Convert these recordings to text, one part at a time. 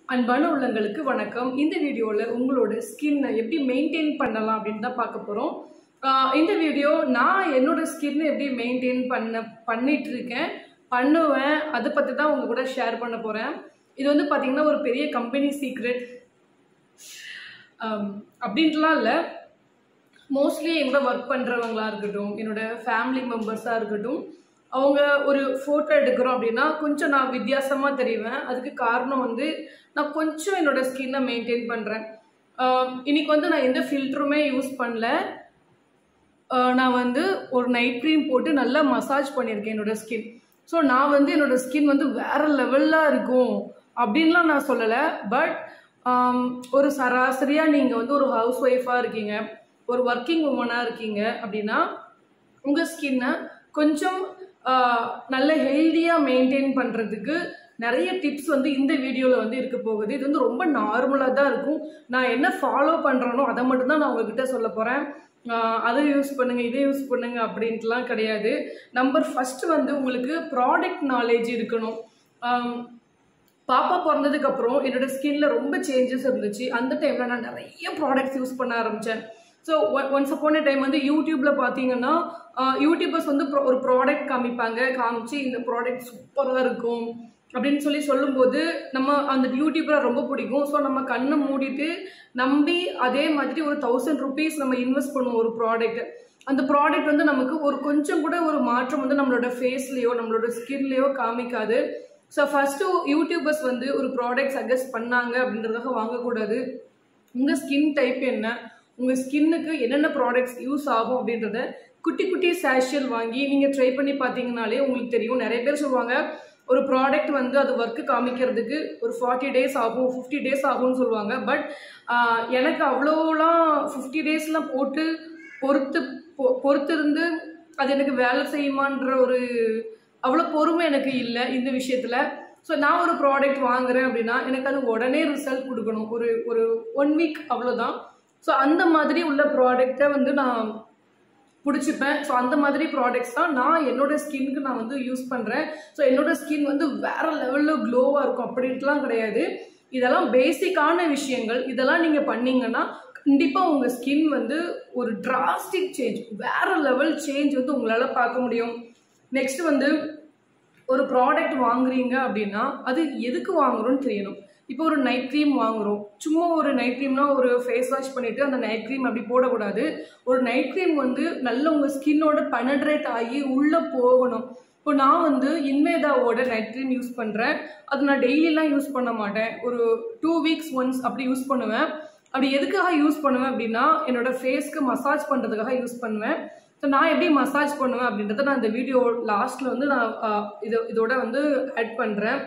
அன்பான உள்ளங்களுக்கு வணக்கம் இந்த வீடியோவில் உங்களோட ஸ்கின்னை எப்படி மெயின்டைன் பண்ணலாம் அப்படின்னு தான் பார்க்க போகிறோம் இந்த வீடியோ நான் என்னோட ஸ்கின்னை எப்படி மெயின்டைன் பண்ண பண்ணிட்டு இருக்கேன் பண்ணுவேன் அதை பற்றி தான் உங்க கூட ஷேர் பண்ண போகிறேன் இது வந்து பார்த்திங்கன்னா ஒரு பெரிய கம்பெனி சீக்ரெட் அப்படின்ட்டுலாம் இல்லை மோஸ்ட்லி எங்கூட ஒர்க் பண்ணுறவங்களா இருக்கட்டும் என்னோட ஃபேமிலி மெம்பர்ஸாக இருக்கட்டும் அவங்க ஒரு ஃபோட்டோ எடுக்கிறோம் அப்படின்னா கொஞ்சம் நான் வித்தியாசமாக தெரிவேன் அதுக்கு காரணம் வந்து நான் கொஞ்சம் என்னோட ஸ்கின்னை மெயின்டைன் பண்ணுறேன் இன்னைக்கு வந்து நான் எந்த ஃபில்டருமே யூஸ் பண்ணல ஆஹ் நான் வந்து ஒரு நைட் க்ரீம் போட்டு நல்லா மசாஜ் பண்ணியிருக்கேன் என்னோட ஸ்கின் ஸோ நான் வந்து என்னோட ஸ்கின் வந்து வேற லெவலில் இருக்கும் அப்படின்லாம் நான் சொல்லலை பட் ஒரு சராசரியாக நீங்கள் வந்து ஒரு ஹவுஸ் ஒய்ஃபாக இருக்கீங்க ஒரு ஒர்க்கிங் உமனாக இருக்கீங்க அப்படின்னா உங்கள் ஸ்கின்னை கொஞ்சம் ஆஹ், நல்ல ஹெல்த்தியாக மெயின்டைன் பண்ணுறதுக்கு நிறைய டிப்ஸ் வந்து இந்த வீடியோவில் வந்து இருக்க போகுது இது வந்து ரொம்ப நார்மலாக தான் இருக்கும் நான் என்ன ஃபாலோ பண்ணுறேனோ அதை மட்டும்தான் நான் உங்ககிட்ட சொல்ல போகிறேன் அதை யூஸ் பண்ணுங்க இதை யூஸ் பண்ணுங்க அப்படின்ட்டுலாம் கிடையாது நம்பர் ஃபர்ஸ்ட் வந்து உங்களுக்கு ப்ராடக்ட் நாலேஜ் இருக்கணும் ஆம், பாப்பா பிறந்ததுக்கு அப்புறம் என்னோட ஸ்கின்ல ரொம்ப சேஞ்சஸ் இருந்துச்சு அந்த டைம்ல நான் நிறைய ப்ராடக்ட்ஸ் யூஸ் பண்ண ஆரம்பிச்சேன் ஸோ ஒன்ஸ் அப்பான் டைம் வந்து யூடியூப்ல பார்த்தீங்கன்னா யூடியூபர்ஸ் வந்து pro- ஒரு ப்ராடக்ட் காமிப்பாங்க காமிச்சு இந்த ப்ராடக்ட் சூப்பராக இருக்கும் அப்படின்னு சொல்லி சொல்லும்போது நம்ம அந்த யூடியூபரை ரொம்ப பிடிக்கும் ஸோ நம்ம கண்ணை மூடிட்டு நம்பி அதே மாதிரி ஒரு தௌசண்ட் ருபீஸ் நம்ம இன்வெஸ்ட் பண்ணுவோம் ஒரு ப்ராடக்ட் அந்த ப்ராடக்ட் வந்து நமக்கு ஒரு கொஞ்சம் கூட ஒரு மாற்றம் வந்து நம்மளோட ஃபேஸ்லேயோ நம்மளோட ஸ்கின்லேயோ காமிக்காது ஸோ ஃபஸ்ட்டு யூடியூபர்ஸ் வந்து ஒரு ப்ராடக்ட் சஜஸ்ட் பண்ணாங்க அப்படின்றதுக்காக வாங்கக்கூடாது உங்கள் ஸ்கின் டைப் என்ன உங்கள் ஸ்கின்னுக்கு என்னென்ன ப்ராடக்ட்ஸ் யூஸ் ஆகும் அப்படின்றத குட்டி குட்டி சேஷியல் வாங்கி நீங்கள் ட்ரை பண்ணி பார்த்தீங்கனாலே உங்களுக்கு தெரியும் நிறைய பேர் சொல்லுவாங்க ஒரு ப்ராடக்ட் வந்து அது ஒர்க்கு காமிக்கிறதுக்கு ஒரு ஃபார்ட்டி டேஸ் ஆகும் ஃபிஃப்டி டேஸ் ஆகும்னு சொல்லுவாங்க பட் எனக்கு அவ்வளோலாம் ஃபிஃப்டி டேஸ்லாம் போட்டு பொறுத்து பொ- பொறுத்திருந்து அது எனக்கு வேலை செய்யுமான்ற ஒரு அவ்வளோ பொறுமை எனக்கு இல்லை இந்த விஷயத்தில் ஸோ நான் ஒரு ப்ராடக்ட் வாங்குறேன் அப்படின்னா எனக்கு அது உடனே ரிசல்ட் கொடுக்கணும் ஒரு ஒரு ஒன் வீக் அவ்வளோதான் ஸோ அந்த மாதிரி உள்ள ப்ராடக்டை வந்து நான் பிடிச்சிப்பேன் ஸோ அந்த மாதிரி ப்ராடக்ட்ஸ் தான் நான் என்னோட ஸ்கின்க்கு நான் வந்து யூஸ் பண்ணுறேன் ஸோ என்னோட ஸ்கின் வந்து வேற லெவலில் க்ளோவாக இருக்கும் அப்படின்ட்டுலாம் கிடையாது இதெல்லாம் பேசிக்கான விஷயங்கள் இதெல்லாம் நீங்கள் பண்ணீங்கன்னா கண்டிப்பாக உங்கள் ஸ்கின் வந்து ஒரு டிராஸ்டிக் சேஞ்ச் வேற லெவல் சேஞ்ச் வந்து உங்களால் பார்க்க முடியும் நெக்ஸ்ட் வந்து ஒரு ப்ராடக்ட் வாங்குறீங்க அப்படின்னா அது எதுக்கு வாங்குறோம்னு தெரியணும் இப்போ ஒரு நைட் க்ரீம் வாங்குறோம் சும்மா ஒரு நைட் க்ரீம்னா ஒரு ஃபேஸ் வாஷ் பண்ணிட்டு அந்த நைட் க்ரீம் அப்படி போடக்கூடாது ஒரு நைட் க்ரீம் வந்து நல்ல உங்கள் ஸ்கின்னோட பெனட்ரேட் ஆகி உள்ளே போகணும் இப்போ நான் வந்து இன்வேதாவோட நைட் க்ரீம் யூஸ் பண்ணுறேன் அது நான் டெய்லிலாம் யூஸ் பண்ண மாட்டேன் ஒரு டூ வீக்ஸ் ஒன்ஸ் அப்படி யூஸ் பண்ணுவேன் அப்படி எதுக்காக யூஸ் பண்ணுவேன் அப்படின்னா என்னோட ஃபேஸ்க்கு மசாஜ் பண்ணுறதுக்காக யூஸ் பண்ணுவேன் ஸோ நான் எப்படி மசாஜ் பண்ணுவேன் அப்படின்றத நான் இந்த வீடியோ லாஸ்ட்டில் வந்து நான் ஆஹ், இது இதோட வந்து ஆட் பண்ணுறேன்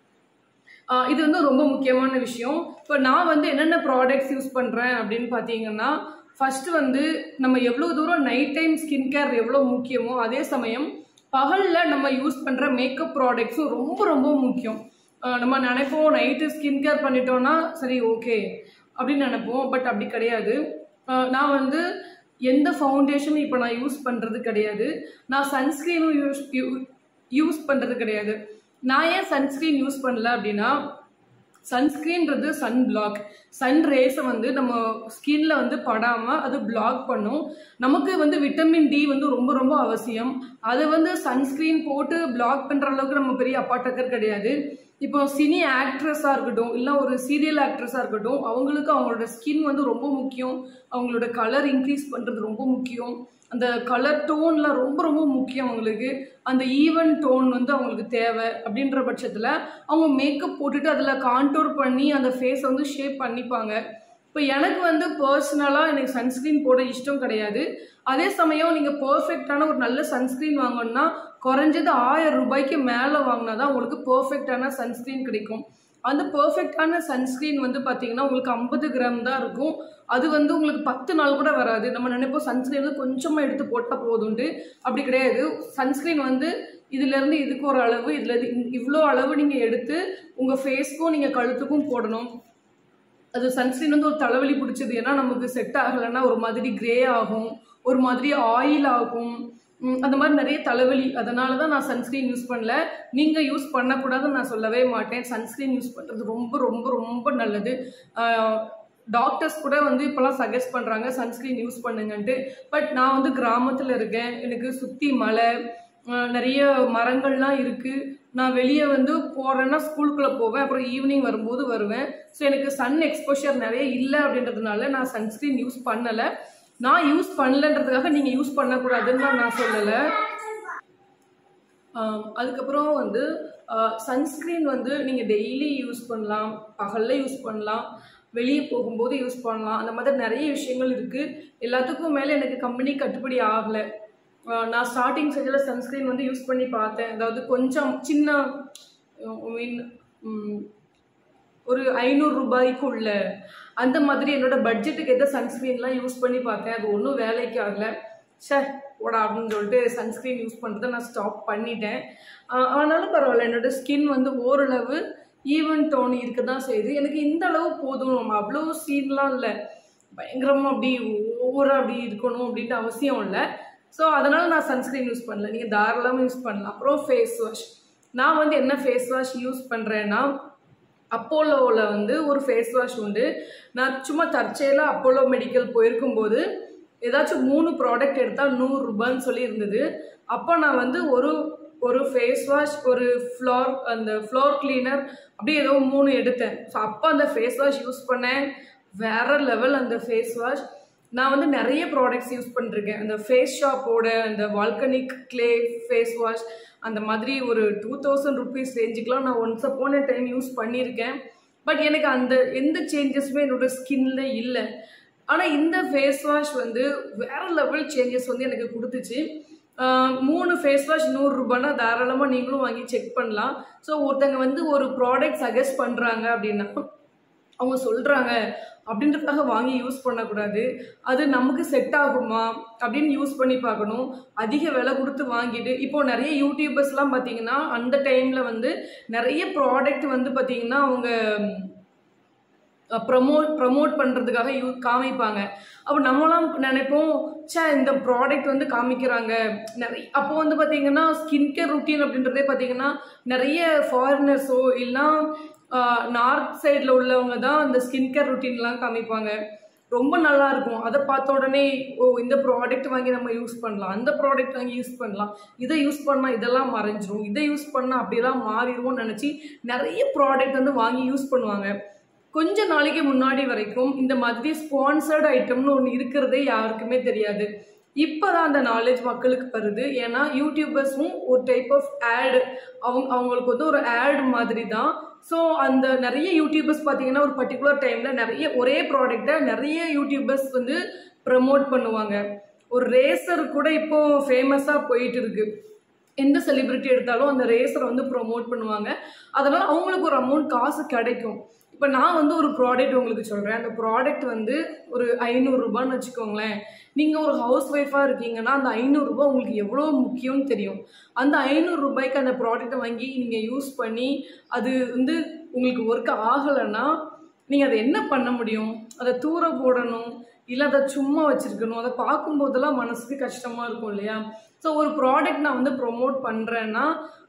இது வந்து ரொம்ப முக்கியமான விஷயம் இப்போ நான் வந்து என்னென்ன ப்ராடக்ட்ஸ் யூஸ் பண்ணுறேன் அப்படின்னு பார்த்தீங்கன்னா ஃபர்ஸ்ட் வந்து நம்ம எவ்வளோ தூரம் நைட் டைம் ஸ்கின் கேர் எவ்வளோ முக்கியமோ அதே சமயம் பகலில் நம்ம யூஸ் பண்ணுற மேக்கப் ப்ராடக்ட்ஸும் ரொம்ப ரொம்ப முக்கியம் ஆஹ் நம்ம நினைப்போம் நைட்டு ஸ்கின் கேர் பண்ணிட்டோம்னா சரி ஓகே அப்படின்னு நினைப்போம் பட் அப்படி கிடையாது ஆஹ் நான் வந்து எந்த ஃபவுண்டேஷனும் இப்போ நான் யூஸ் பண்ணுறது கிடையாது நான் சன்ஸ்க்ரீனும் யூஸ் யூஸ் பண்ணுறது கிடையாது நான் ஏன் சன்ஸ்க்ரீன் யூஸ் பண்ணல அப்படின்னா சன்ஸ்க்ரீன்றது சன் பிளாக் சன் ரேஸை வந்து நம்ம ஸ்கின்ல வந்து படாமல் அது பிளாக் பண்ணும் நமக்கு வந்து விட்டமின் டி வந்து ரொம்ப ரொம்ப அவசியம் அதை வந்து சன்ஸ்க்ரீன் போட்டு பிளாக் பண்ணுற அளவுக்கு நம்ம பெரிய அப்பாட்டக்கர் கிடையாது இப்போ சினி ஆக்ட்ரஸாக இருக்கட்டும் இல்லை ஒரு சீரியல் ஆக்ட்ரஸாக இருக்கட்டும் அவங்களுக்கு அவங்களோட ஸ்கின் வந்து ரொம்ப முக்கியம் அவங்களோட கலர் இன்க்ரீஸ் பண்ணுறது ரொம்ப முக்கியம் அந்த கலர் டோன்லாம் ரொம்ப ரொம்ப முக்கியம் அவங்களுக்கு அந்த ஈவன் டோன் வந்து அவங்களுக்கு தேவை அப்படின்ற பட்சத்தில் அவங்க மேக்கப் போட்டுட்டு அதில் கான்டோர் பண்ணி அந்த ஃபேஸை வந்து ஷேப் பண்ணிப்பாங்க இப்போ எனக்கு வந்து பர்சனலாக எனக்கு சன்ஸ்க்ரீன் போட இஷ்டம் கிடையாது அதே சமயம் நீங்கள் பர்ஃபெக்டான ஒரு நல்ல சன்ஸ்க்ரீன் வாங்கணும்னா குறைஞ்சது ஆயிரம் ரூபாய்க்கு மேலே வாங்கினா தான் உங்களுக்கு பர்ஃபெக்டான சன்ஸ்க்ரீன் கிடைக்கும் அந்த பர்ஃபெக்டான சன்ஸ்க்ரீன் வந்து பார்த்தீங்கன்னா உங்களுக்கு ஐம்பது கிராம் தான் இருக்கும் அது வந்து உங்களுக்கு பத்து நாள் கூட வராது நம்ம நினைப்போம் சன்ஸ்க்ரீன் வந்து கொஞ்சமாக எடுத்து போட்டால் போதுண்டு அப்படி கிடையாது சன்ஸ்க்ரீன் வந்து இதுலேருந்து இதுக்கு ஒரு அளவு இதில் இவ்வளோ அளவு நீங்கள் எடுத்து உங்கள் ஃபேஸ்க்கும் நீங்கள் கழுத்துக்கும் போடணும் அது சன்ஸ்க்ரீன் வந்து ஒரு தலைவலி பிடிச்சது ஏன்னா நமக்கு செட் ஆகலைன்னா ஒரு மாதிரி கிரே ஆகும் ஒரு மாதிரி ஆயில் ஆகும் ம், அந்த மாதிரி நிறைய தலைவலி அதனால தான் நான் சன்ஸ்க்ரீன் யூஸ் பண்ணல நீங்கள் யூஸ் பண்ணக்கூடாதுன்னு நான் சொல்லவே மாட்டேன் சன்ஸ்க்ரீன் யூஸ் பண்ணுறது ரொம்ப ரொம்ப ரொம்ப நல்லது டாக்டர்ஸ் கூட வந்து இப்போலாம் சஜஸ்ட் பண்ணுறாங்க சன்ஸ்க்ரீன் யூஸ் பண்ணுங்கன்ட்டு பட் நான் வந்து கிராமத்தில் இருக்கேன் எனக்கு சுற்றி மலை அஹ், நிறைய மரங்கள்லாம் இருக்குது நான் வெளியே வந்து போகிறேன்னா ஸ்கூலுக்குள்ளே போவேன் அப்புறம் ஈவினிங் வரும்போது வருவேன் ஸோ எனக்கு சன் எக்ஸ்போஷர் நிறைய இல்லை அப்படின்றதுனால நான் சன்ஸ்க்ரீன் யூஸ் பண்ணலை நான் யூஸ் பண்ணலன்றதுக்காக நீங்கள் யூஸ் பண்ணக்கூடாதுன்னு தான் நான் சொல்லலை ஆம், அதுக்கப்புறம் வந்து சன்ஸ்க்ரீன் வந்து நீங்கள் டெய்லி யூஸ் பண்ணலாம் பகலில் யூஸ் பண்ணலாம் வெளியே போகும்போது யூஸ் பண்ணலாம் அந்த மாதிரி நிறைய விஷயங்கள் இருக்குது எல்லாத்துக்கும் மேலே எனக்கு கம்பெனி கட்டுப்படி ஆகலை நான் ஸ்டார்டிங் ஸ்டேஜில் சன்ஸ்க்ரீன் வந்து யூஸ் பண்ணி பார்த்தேன் அதாவது கொஞ்சம் சின்ன மீன் ஒரு ஐநூறு ரூபாய்க்குள்ள அந்த மாதிரி என்னோட பட்ஜெட்டுக்கு எந்த சன்ஸ்க்ரீன்லாம் யூஸ் பண்ணி பார்த்தேன் அது ஒன்றும் வேலைக்கு ஆகல ஷே போடா அப்படின்னு சொல்லிட்டு சன்ஸ்க்ரீன் யூஸ் பண்ணுறதை நான் ஸ்டாப் பண்ணிட்டேன் ஆஹ் ஆனாலும் பரவாயில்ல என்னோட ஸ்கின் வந்து ஓரளவு ஈவன் டோன் இருக்க தான் செய்யுது எனக்கு இந்த அளவு போதும் அவ்வளோ சீன்லாம் இல்லை பயங்கரமாக அப்படி ஓவராக அப்படி இருக்கணும் அப்படின்ட்டு அவசியம் இல்லை ஸோ அதனால் நான் சன்ஸ்க்ரீன் யூஸ் பண்ணல நீங்கள் தாராளமாக யூஸ் பண்ணலாம் அப்புறம் ஃபேஸ் வாஷ் நான் வந்து என்ன ஃபேஸ் வாஷ் யூஸ் பண்ணுறேன்னா அப்போலோவில் வந்து ஒரு ஃபேஸ் வாஷ் உண்டு நான் சும்மா தற்செயலாக அப்போலோ மெடிக்கல் போயிருக்கும்போது ஏதாச்சும் மூணு ப்ராடக்ட் எடுத்தால் நூறுரூபான்னு சொல்லி இருந்தது அப்போ நான் வந்து ஒரு ஒரு ஃபேஸ் வாஷ் ஒரு ஃப்ளோர் அந்த ஃப்ளோர் கிளீனர் அப்படியே ஏதோ மூணு எடுத்தேன் ஸோ அப்போ அந்த ஃபேஸ் வாஷ் யூஸ் பண்ணேன் வேற லெவல் அந்த ஃபேஸ் வாஷ் நான் வந்து நிறைய ப்ராடக்ட்ஸ் யூஸ் பண்ணிருக்கேன் அந்த ஃபேஸ் ஷாப்போட அந்த வால்கனிக் க்ளே ஃபேஸ் வாஷ் அந்த மாதிரி ஒரு டூ தௌசண்ட் ருபீஸ் ரேஞ்சுக்கெலாம் நான் ஒன்ஸ் அப்போன டைம் யூஸ் பண்ணியிருக்கேன் பட் எனக்கு அந்த எந்த சேஞ்சஸுமே என்னோட ஸ்கின்ல இல்லை ஆனால் இந்த ஃபேஸ் வாஷ் வந்து வேற லெவல் சேஞ்சஸ் வந்து எனக்கு கொடுத்துச்சு ஆஹ் மூணு ஃபேஸ் வாஷ் நூறுரூபானா தாராளமாக நீங்களும் வாங்கி செக் பண்ணலாம் ஸோ ஒருத்தங்க வந்து ஒரு ப்ராடக்ட் சஜஸ்ட் பண்ணுறாங்க அப்படின்னா அவங்க சொல்கிறாங்க அப்படின்றதுக்காக வாங்கி யூஸ் பண்ணக்கூடாது அது நமக்கு செட் ஆகுமா அப்படின்னு யூஸ் பண்ணி பார்க்கணும் அதிக விலை கொடுத்து வாங்கிட்டு இப்போ நிறைய யூடியூபர்ஸ்லாம் பார்த்தீங்கன்னா அந்த டைமில் வந்து நிறைய ப்ராடக்ட் வந்து பார்த்தீங்கன்னா அவங்க ப்ரமோட் ப்ரமோட் பண்ணுறதுக்காக யூ காமிப்பாங்க அப்போ நம்மளாம் நினைப்போம் ச்சே இந்த ப்ராடக்ட் வந்து காமிக்கிறாங்க நிறைய அப்போ வந்து பார்த்தீங்கன்னா ஸ்கின் கேர் ருட்டீன் அப்படின்றதே பார்த்தீங்கன்னா நிறைய ஃபாரினர்ஸோ இல்லைனா நார்த் சைடில் உள்ளவங்க தான் அந்த ஸ்கின் கேர் ருட்டீன்லாம் காமிப்பாங்க ரொம்ப நல்லா இருக்கும் அதை பார்த்த உடனே ஓ இந்த ப்ராடக்ட் வாங்கி நம்ம யூஸ் பண்ணலாம் அந்த ப்ராடக்ட் வாங்கி யூஸ் பண்ணலாம் இதை யூஸ் பண்ணால் இதெல்லாம் மறைஞ்சிரும் இதை யூஸ் பண்ணால் அப்படியெல்லாம் மாறிடுவோம்னு நினச்சி நிறைய ப்ராடக்ட் வந்து வாங்கி யூஸ் பண்ணுவாங்க கொஞ்ச நாளைக்கு முன்னாடி வரைக்கும் இந்த மாதிரி ஸ்பான்சர்டு ஐட்டம்னு ஒன்று இருக்கிறதே யாருக்குமே தெரியாது இப்போ தான் அந்த நாலேஜ் மக்களுக்கு வருது ஏன்னா யூடியூபர்ஸும் ஒரு டைப் ஆஃப் ஆட் அவங்க அவங்களுக்கு வந்து ஒரு ஆட் மாதிரி தான் ஸோ அந்த நிறைய யூடியூபர்ஸ் பார்த்தீங்கன்னா ஒரு பர்டிகுலர் டைமில் நிறைய ஒரே ப்ராடக்டை நிறைய யூடியூபர்ஸ் வந்து ப்ரமோட் பண்ணுவாங்க ஒரு ரேசர் கூட இப்போ ஃபேமஸாக போயிட்டு இருக்கு எந்த செலிபிரிட்டி எடுத்தாலும் அந்த ரேசரை வந்து ப்ரொமோட் பண்ணுவாங்க அதனால் அவங்களுக்கு ஒரு அமௌண்ட் காசு கிடைக்கும் இப்போ நான் வந்து ஒரு ப்ராடக்ட் உங்களுக்கு சொல்கிறேன் அந்த ப்ராடக்ட் வந்து ஒரு ஐநூறுரூபான்னு வச்சுக்கோங்களேன் நீங்கள் ஒரு ஹவுஸ் ஒய்ஃபாக இருக்கீங்கன்னா அந்த ஐநூறுரூபா உங்களுக்கு எவ்வளோ முக்கியம்னு தெரியும் அந்த ஐநூறுரூபாய்க்கு அந்த ப்ராடக்ட்டை வாங்கி நீங்கள் யூஸ் பண்ணி அது வந்து உங்களுக்கு ஒர்க் ஆகலைன்னா நீங்கள் அதை என்ன பண்ண முடியும் அதை தூர போடணும் இல்லை அதை சும்மா வச்சுருக்கணும் அதை பார்க்கும்போதெல்லாம் மனசுக்கு கஷ்டமாக இருக்கும் இல்லையா ஸோ ஒரு ப்ராடக்ட் நான் வந்து ப்ரொமோட் பண்ணுறேன்னா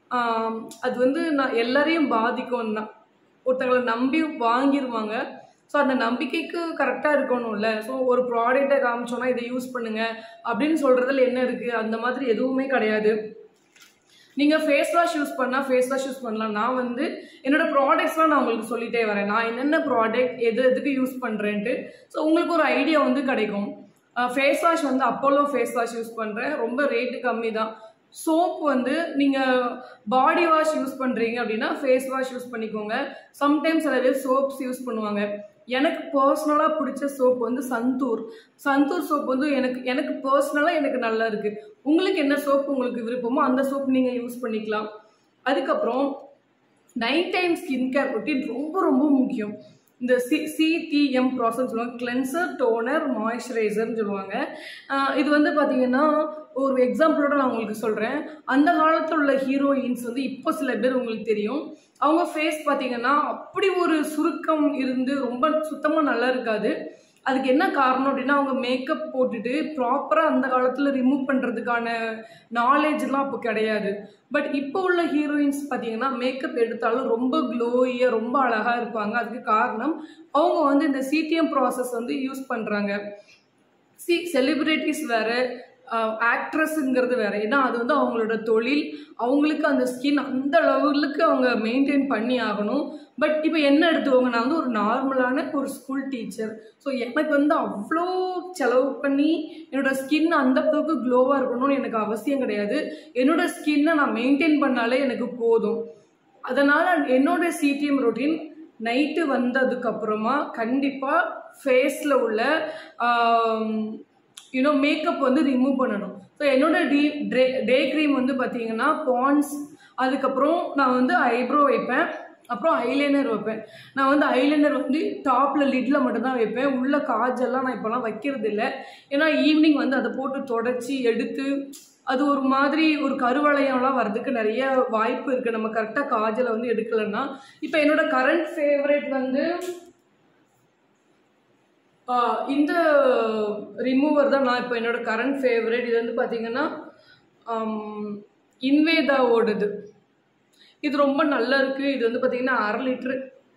அது வந்து நான் எல்லாரையும் பாதிக்கும் தான் ஒருத்தங்களை நம்பி வாங்கிடுவாங்க ஸோ அந்த நம்பிக்கைக்கு கரெக்டாக இருக்கணும்ல ஸோ ஒரு ப்ராடக்டை காமிச்சோன்னா இதை யூஸ் பண்ணுங்க அப்படின்னு சொல்கிறதுல என்ன இருக்குது அந்த மாதிரி எதுவுமே கிடையாது நீங்கள் ஃபேஸ் வாஷ் யூஸ் பண்ணால் ஃபேஸ் வாஷ் யூஸ் பண்ணலாம் நான் வந்து என்னோட ப்ராடக்ட்ஸ்லாம் நான் உங்களுக்கு சொல்லிட்டே வரேன் நான் என்னென்ன ப்ராடக்ட் எது எதுக்கு யூஸ் பண்ணுறேன்ட்டு ஸோ உங்களுக்கு ஒரு ஐடியா வந்து கிடைக்கும் ஃபேஸ் வாஷ் வந்து அப்போலோ ஃபேஸ் வாஷ் யூஸ் பண்ணுறேன் ரொம்ப ரேட்டு கம்மி தான் சோப் வந்து நீங்கள் பாடி வாஷ் யூஸ் பண்ணுறீங்க அப்படின்னா ஃபேஸ் வாஷ் யூஸ் பண்ணிக்கோங்க சம்டைம்ஸ் சில பேர் சோப்ஸ் யூஸ் பண்ணுவாங்க எனக்கு பர்சனலாக பிடிச்ச சோப் வந்து சந்தூர் சந்தூர் சோப் வந்து எனக்கு எனக்கு பர்சனலாக எனக்கு நல்லா இருக்குது உங்களுக்கு என்ன சோப் உங்களுக்கு விருப்பமோ அந்த சோப் நீங்கள் யூஸ் பண்ணிக்கலாம் அதுக்கப்புறம் night time skin care routine ரொம்ப ரொம்ப முக்கியம் இந்த சி சிடிஎம் ப்ராசஸ் சொல்லுவாங்க கிளென்சர் டோனர் மாய்ஸ்சரைசர்னு சொல்லுவாங்க ஆஹ் இது வந்து பார்த்தீங்கன்னா ஒரு எக்ஸாம்பிளோட நான் உங்களுக்கு சொல்கிறேன் அந்த காலத்தில் உள்ள ஹீரோயின்ஸ் வந்து இப்போ சில பேர் உங்களுக்கு தெரியும் அவங்க ஃபேஸ் பார்த்தீங்கன்னா அப்படி ஒரு சுருக்கம் இருந்து ரொம்ப சுத்தமாக நல்லா இருக்காது அதுக்கு என்ன காரணம் அப்படின்னா அவங்க மேக்கப் போட்டுட்டு ப்ராப்பராக அந்த காலத்தில் ரிமூவ் பண்ணுறதுக்கான நாலேஜ்லாம் அப்போ கிடையாது பட் இப்போ உள்ள ஹீரோயின்ஸ் பார்த்தீங்கன்னா மேக்கப் எடுத்தாலும் ரொம்ப க்ளோயியாக ரொம்ப அழகாக இருப்பாங்க அதுக்கு காரணம் அவங்க வந்து இந்த சிடிஎம் ப்ராசஸ் வந்து யூஸ் பண்ணுறாங்க சி செலிப்ரிட்டிஸ் வேறு ஆக்ட்ரஸுங்கிறது வேற ஏன்னா அது வந்து அவங்களோட தொழில் அவங்களுக்கு அந்த ஸ்கின் அந்த லெவலுக்கு அவங்க மெயின்டைன் பண்ணி ஆகணும் பட் இப்போ என்ன எடுத்துக்கோங்க நான் வந்து ஒரு நார்மலான ஒரு ஸ்கூல் டீச்சர் ஸோ எனக்கு வந்து அவ்வளோ செலவு பண்ணி என்னோட ஸ்கின் அந்த அளவுக்கு க்ளோவாக இருக்கணும்னு எனக்கு அவசியம் கிடையாது என்னோட ஸ்கின்னை நான் மெயின்டைன் பண்ணாலே எனக்கு போதும் அதனால் என்னோட சிடிஎம் ரொட்டீன் நைட்டு வந்ததுக்கப்புறமா கண்டிப்பாக ஃபேஸில் உள்ள யூனோ மேக்கப் வந்து ரிமூவ் பண்ணணும் ஸோ என்னோட டீ டே டே க்ரீம் வந்து பார்த்தீங்கன்னா பான்ஸ் அதுக்கப்புறம் நான் வந்து ஐப்ரோ வைப்பேன் அப்புறம் ஐலைனர் வைப்பேன் நான் வந்து ஐலைனர் வந்து டாப்பில் லிட்டில் மட்டும்தான் வைப்பேன் உள்ள காஜெல்லாம் நான் இப்போலாம் வைக்கிறது இல்லை ஏன்னா ஈவினிங் வந்து அதை போட்டு தொடச்சி எடுத்து அது ஒரு மாதிரி ஒரு கருவளையம்லாம் வர்றதுக்கு நிறைய வாய்ப்பு இருக்குது நம்ம கரெக்டாக காஜலை வந்து எடுக்கலைன்னா இப்போ என்னோட கரண்ட் ஃபேவரட் வந்து ஆஹ் இந்த ரிமூவர் தான் நான் இப்போ என்னோட கரண்ட் ஃபேவரட் இது வந்து பார்த்தீங்கன்னா இன்வேதாவோடது இது ரொம்ப நல்லா இருக்குது இது வந்து பார்த்தீங்கன்னா அரை லிட்ரு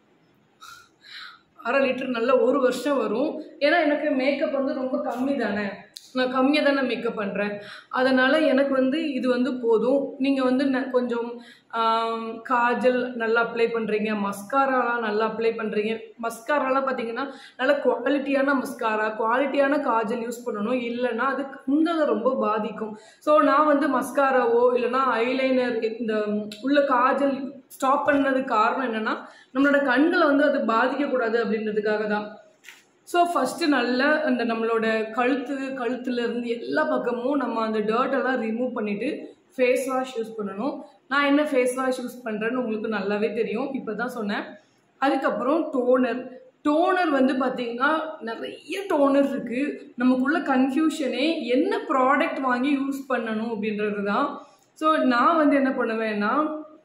அரை லிட்டர் நல்ல ஒரு வருஷம் வரும் ஏன்னா எனக்கு மேக்கப் வந்து ரொம்ப கம்மி தானே நான் கம்மியாக தானே மேக்கப் பண்ணுறேன் அதனால் எனக்கு வந்து இது வந்து போதும் நீங்கள் வந்து ந- கொஞ்சம் ஆம், காஜல் நல்லா அப்ளை பண்ணுறீங்க மஸ்காராலாம் நல்லா அப்ளை பண்ணுறீங்க மஸ்காராலாம் பார்த்தீங்கன்னா நல்ல குவாலிட்டியான மஸ்காரா குவாலிட்டியான காஜல் யூஸ் பண்ணணும் இல்லைன்னா அது கண்களை ரொம்ப பாதிக்கும் ஸோ நான் வந்து மஸ்காராவோ இல்லைன்னா ஐலைனர் இந்த உள்ள காஜல் ஸ்டாப் பண்ணதுக்கு காரணம் என்னென்னா நம்மளோட கண்களை வந்து அது பாதிக்கக்கூடாது அப்படின்றதுக்காக தான் ஸோ ஃபஸ்ட்டு நல்லா அந்த நம்மளோட கழுத்து கழுத்துலேருந்து எல்லா பக்கமும் நம்ம அந்த dirt எல்லாம் ரிமூவ் பண்ணிவிட்டு ஃபேஸ் வாஷ் யூஸ் பண்ணணும் நான் என்ன ஃபேஸ் வாஷ் யூஸ் பண்ணுறேன்னு உங்களுக்கு நல்லாவே தெரியும் இப்போ தான் சொன்னேன் அதுக்கப்புறம் டோனர் டோனர் வந்து பார்த்திங்கன்னா நிறைய டோனர் இருக்குது நமக்குள்ள கன்ஃபியூஷனே என்ன ப்ராடக்ட் வாங்கி யூஸ் பண்ணணும் அப்படின்றது தான் ஸோ நான் வந்து என்ன பண்ணுவேன்னா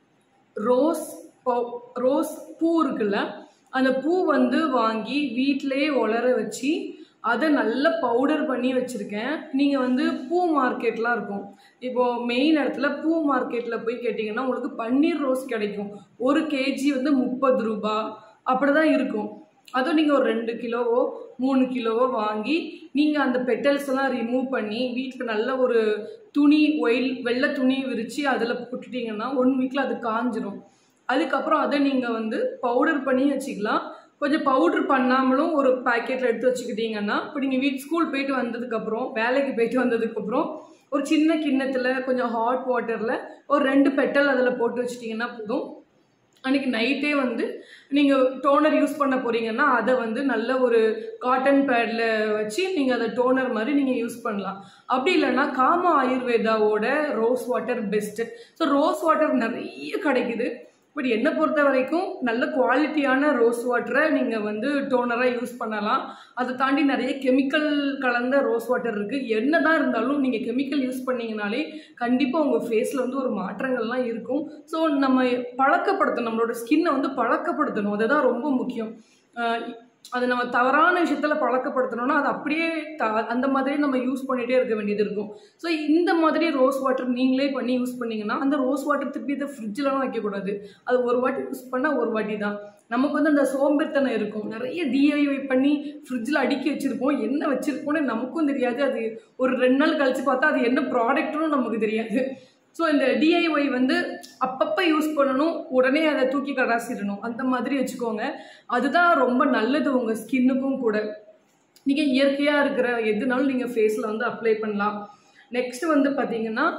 ரோஸ் ப- ரோஸ் பூ இருக்குல்ல அந்த பூ வந்து வாங்கி வீட்டிலேயே உலர வச்சு அதை நல்லா பவுடர் பண்ணி வச்சுருக்கேன் நீங்கள் வந்து பூ மார்க்கெட்லாம் இருக்கும் இப்போது மெயின் இடத்துல பூ மார்க்கெட்டில் போய் கேட்டிங்கன்னா உங்களுக்கு பன்னீர் ரோஸ் கிடைக்கும் ஒரு கேஜி வந்து முப்பது ரூபா அப்படி தான் இருக்கும் அதுவும் நீங்கள் ஒரு ரெண்டு கிலோவோ மூணு கிலோவோ வாங்கி நீங்கள் அந்த பெட்டல்ஸ் எல்லாம் ரிமூவ் பண்ணி வீட்டில் நல்ல ஒரு துணி ஒயில் வெள்ளை துணி விரித்து அதில் போட்டுட்டிங்கன்னா ஒன் வீக்கில் அது காஞ்சிரும் அதுக்கப்புறம் அதை நீங்கள் வந்து பவுடர் பண்ணி வச்சுக்கலாம் கொஞ்சம் பவுடர் பண்ணாமலும் ஒரு பாக்கெட்டில் எடுத்து வச்சுக்கிட்டீங்கன்னா இப்போ நீங்கள் வீட் ஸ்கூல் போயிட்டு வந்ததுக்கப்புறம் வேலைக்கு போயிட்டு வந்ததுக்கப்புறம் ஒரு சின்ன கிண்ணத்தில் கொஞ்சம் ஹாட் வாட்டரில் ஒரு ரெண்டு பெட்டல் அதில் போட்டு வச்சிட்டிங்கன்னா போதும் அன்றைக்கி நைட்டே வந்து நீங்கள் டோனர் யூஸ் பண்ண போகிறீங்கன்னா அதை வந்து நல்ல ஒரு காட்டன் பேடில் வச்சு நீங்கள் அதை டோனர் மாதிரி நீங்கள் யூஸ் பண்ணலாம் அப்படி இல்லைன்னா காமா ஆயுர்வேதாவோட rose water best so rose water நிறைய கிடைக்குது பட் என்னை பொறுத்த வரைக்கும் நல்ல குவாலிட்டியான ரோஸ் வாட்டரை நீங்கள் வந்து டோனராக யூஸ் பண்ணலாம் அதை தாண்டி நிறைய கெமிக்கல் கலந்த ரோஸ் வாட்டர் இருக்குது என்ன தான் இருந்தாலும் நீங்கள் கெமிக்கல் யூஸ் பண்ணீங்கனாலே கண்டிப்பாக உங்கள் ஃபேஸில் வந்து ஒரு மாற்றங்கள்லாம் இருக்கும் ஸோ நம்ம பழக்கப்படுத்தணும் நம்மளோட ஸ்கின்னை வந்து பழக்கப்படுத்தணும் அதுதான் ரொம்ப முக்கியம் ஆஹ் அது நம்ம தவறான விஷயத்தில் பழக்கப்படுத்தணும்னா அது அப்படியே த அந்த மாதிரி நம்ம யூஸ் பண்ணிகிட்டே இருக்க வேண்டியது இருக்கும் ஸோ இந்த மாதிரி ரோஸ் வாட்டர் நீங்களே பண்ணி யூஸ் பண்ணீங்கன்னா அந்த ரோஸ் வாட்டர் திருப்பி இதை ஃப்ரிட்ஜிலலாம் வைக்கக்கூடாது அது ஒரு வாட்டி யூஸ் பண்ணால் ஒரு வாட்டி தான் நமக்கு வந்து அந்த சோம்பேறித்தனம் இருக்கும் நிறைய டிஐஒய் பண்ணி ஃப்ரிட்ஜில் அடுக்கி வச்சுருப்போம் என்ன வச்சுருப்போம்னு நமக்கும் தெரியாது அது ஒரு ரெண்டு நாள் கழித்து பார்த்தா அது என்ன ப்ராடக்ட்னு நமக்கு தெரியாது ஸோ இந்த டிஐஒய் வந்து அப்பப்போ யூஸ் பண்ணணும் உடனே அதை தூக்கி கடாசிடணும் அந்த மாதிரி வச்சுக்கோங்க அதுதான் ரொம்ப நல்லது உங்கள் ஸ்கின்னுக்கும் கூட நீங்கள் இயற்கையாக இருக்கிற எதுனாலும் நீங்கள் ஃபேஸில் வந்து அப்ளை பண்ணலாம் நெக்ஸ்ட் வந்து பார்த்தீங்கன்னா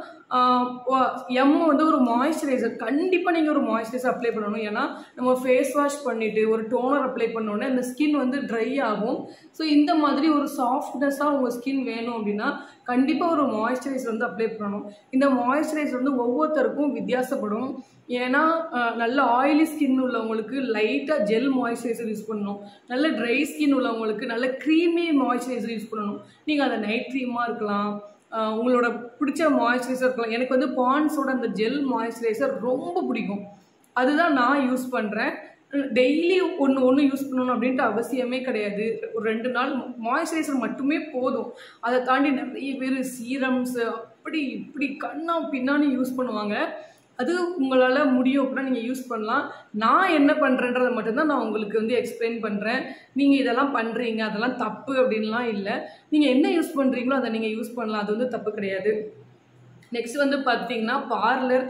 எம் வந்து ஒரு மாய்ஸ்சரைசர் கண்டிப்பாக நீங்கள் ஒரு மாய்ஸ்சரைசர் அப்ளை பண்ணணும் ஏன்னா நம்ம ஃபேஸ் வாஷ் பண்ணிவிட்டு ஒரு டோனர் அப்ளை பண்ணோன்னே அந்த ஸ்கின் வந்து ட்ரை ஆகும் ஸோ இந்த மாதிரி ஒரு சாஃப்ட்னஸாக உங்கள் ஸ்கின் வேணும் அப்படின்னா கண்டிப்பாக ஒரு மாய்ஸ்சரைசர் வந்து அப்ளை பண்ணணும் இந்த மாய்ஸ்சரைசர் வந்து ஒவ்வொருத்தருக்கும் வித்தியாசப்படும் ஏன்னா அஹ், நல்ல ஆயிலி ஸ்கின் உள்ளவங்களுக்கு லைட்டாக ஜெல் மாய்ஸ்சரைசர் யூஸ் பண்ணணும் நல்ல ட்ரை ஸ்கின் உள்ளவங்களுக்கு நல்ல க்ரீமி மாய்ஸ்சரைசர் யூஸ் பண்ணணும் நீங்கள் அதை நைட் க்ரீமாக இருக்கலாம் அஹ், உங்களோட பிடிச்ச மாய்ஸ்சரைசர் இருக்கலாம் எனக்கு வந்து பான்ஸோட அந்த ஜெல் மாய்ஸ்சரைசர் ரொம்ப பிடிக்கும் அதுதான் நான் யூஸ் பண்ணுறேன் டெய்லி ஒன்று ஒன்று யூஸ் பண்ணணும் அப்படின்ட்டு அவசியமே கிடையாது ஒரு ரெண்டு நாள் மாய்ஸ்சரைசர் மட்டுமே போதும் அதை தாண்டி நிறைய பேர் சீரம்ஸ் அப்படி இப்படி கண்ணா பின்னான்னு யூஸ் பண்ணுவாங்க அது உங்களால் முடியும் அப்படின்னா நீங்கள் யூஸ் பண்ணலாம் நான் என்ன பண்ணுறேன்றதை மட்டும்தான் நான் உங்களுக்கு வந்து எக்ஸ்பிளைன் பண்ணுறேன் நீங்கள் இதெல்லாம் பண்ணுறீங்க அதெல்லாம் தப்பு அப்படின்லாம் இல்லை நீங்கள் என்ன யூஸ் பண்ணுறீங்களோ அதை நீங்கள் யூஸ் பண்ணலாம் அது வந்து தப்பு கிடையாது நெக்ஸ்ட் வந்து பார்த்தீங்கன்னா பார்லர்